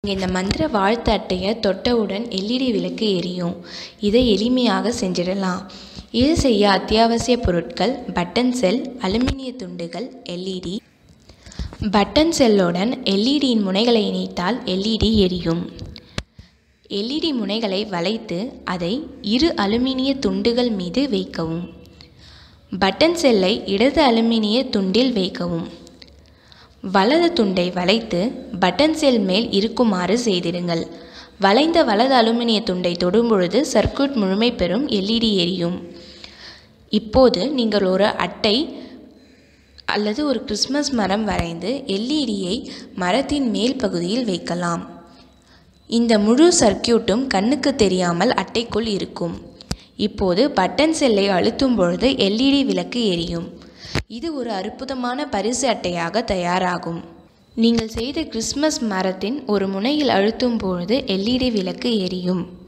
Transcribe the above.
இந்த மந்திர வாழ்த்து அட்டையை தொட்டவுடன் எல்இடி விளக்கு எரியும் இதை எளிமையாக செஞ்சிடலாம் இது செய்ய அத்தியாவசிய பொருட்கள் பட்டன் செல் அலுமினிய துண்டுகள் எல்இடி பட்டன் செல்லுடன் எல்இடியின் முனைகளை இணைத்தால் எல்இடி எரியும் எல்இடி முனைகளை வளைத்து அதை இரு அலுமினிய துண்டுகள் மீது வைக்கவும் பட்டன் செல்லை இடது அலுமினிய துண்டில் வைக்கவும் வலது துண்டை வளைத்து பட்டன் செல் மேல் இருக்குமாறு செய்திடுங்கள் வளைந்த வலது அலுமினிய துண்டை தொடும்பொழுது சர்க்யூட் முழுமை பெறும் எல்இடி எரியும் இப்போது நீங்கள் ஒரு அட்டை அல்லது ஒரு கிறிஸ்மஸ் மரம் வரைந்து எல்இடியை மரத்தின் மேல் பகுதியில் வைக்கலாம் இந்த முழு சர்க்கியூட்டும் கண்ணுக்கு தெரியாமல் அட்டைக்குள் இருக்கும் இப்போது பட்டன் செல்லை அழுத்தும் பொழுது எல்இடி விளக்கு எரியும் இது ஒரு அற்புதமான பரிசு அட்டையாக தயாராகும் நீங்கள் செய்த கிறிஸ்மஸ் மரத்தின் ஒரு முனையில் அழுத்தும் பொழுது எல்இடி விளக்கு எரியும்